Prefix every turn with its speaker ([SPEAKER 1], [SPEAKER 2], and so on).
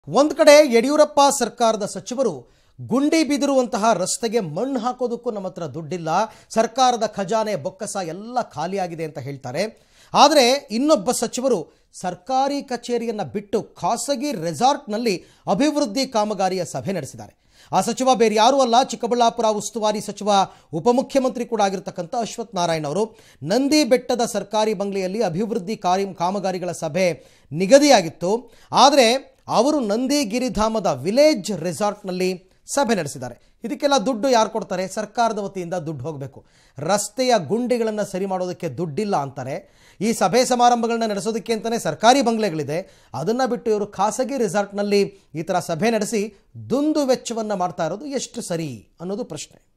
[SPEAKER 1] ಒಂದು ಕಡೆ ಯಡಿಯೂರಪ್ಪ ಸರ್ಕಾರದ ಸಚಿವರು ಗುಂಡಿ ಬಿದಿರುವಂತಹ ರಸ್ತೆಗೆ ಮಣ್ಣು ಹಾಕೋದಕ್ಕೂ ನಮ್ಮ ಹತ್ರ ದುಡ್ಡಿಲ್ಲ ಸರ್ಕಾರದ ಖಜಾನೆ ಬೊಕ್ಕಸ ಎಲ್ಲ ಖಾಲಿಯಾಗಿದೆ ಅಂತ ಹೇಳ್ತಾರೆ ಆದರೆ ಇನ್ನೊಬ್ಬ ಸಚಿವರು ಸರ್ಕಾರಿ ಕಚೇರಿಯನ್ನು ಬಿಟ್ಟು ಖಾಸಗಿ ರೆಸಾರ್ಟ್ನಲ್ಲಿ ಅಭಿವೃದ್ಧಿ ಕಾಮಗಾರಿಯ ಸಭೆ ನಡೆಸಿದ್ದಾರೆ ಆ ಸಚಿವ ಬೇರೆ ಯಾರೂ ಅಲ್ಲ ಚಿಕ್ಕಬಳ್ಳಾಪುರ ಉಸ್ತುವಾರಿ ಸಚಿವ ಉಪಮುಖ್ಯಮಂತ್ರಿ ಕೂಡ ಆಗಿರ್ತಕ್ಕಂಥ ಅಶ್ವಥ್ ನಾರಾಯಣ್ ಅವರು ನಂದಿ ಬೆಟ್ಟದ ಸರ್ಕಾರಿ ಬಂಗ್ಲೆಯಲ್ಲಿ ಅಭಿವೃದ್ಧಿ ಕಾರ್ಯ ಕಾಮಗಾರಿಗಳ ಸಭೆ ನಿಗದಿಯಾಗಿತ್ತು ಆದರೆ ಅವರು ನಂದಿ ಗಿರಿಧಾಮದ ವಿಲೇಜ್ ರೆಸಾರ್ಟ್ನಲ್ಲಿ ಸಭೆ ನಡೆಸಿದ್ದಾರೆ ಇದಕ್ಕೆಲ್ಲ ದುಡ್ಡು ಯಾರು ಕೊಡ್ತಾರೆ ಸರ್ಕಾರದ ವತಿಯಿಂದ ದುಡ್ಡು ಹೋಗಬೇಕು ರಸ್ತೆಯ ಗುಂಡಿಗಳನ್ನು ಸರಿ ಮಾಡೋದಕ್ಕೆ ದುಡ್ಡಿಲ್ಲ ಅಂತಾರೆ ಈ ಸಭೆ ಸಮಾರಂಭಗಳನ್ನ ನಡೆಸೋದಕ್ಕೆ ಅಂತಲೇ ಸರ್ಕಾರಿ ಬಂಗ್ಲೆಗಳಿದೆ ಅದನ್ನು ಬಿಟ್ಟು ಇವರು ಖಾಸಗಿ ರೆಸಾರ್ಟ್ನಲ್ಲಿ ಈ ಥರ ಸಭೆ ನಡೆಸಿ ದುಂದು ವೆಚ್ಚವನ್ನು ಮಾಡ್ತಾ ಇರೋದು ಎಷ್ಟು ಸರಿ ಅನ್ನೋದು ಪ್ರಶ್ನೆ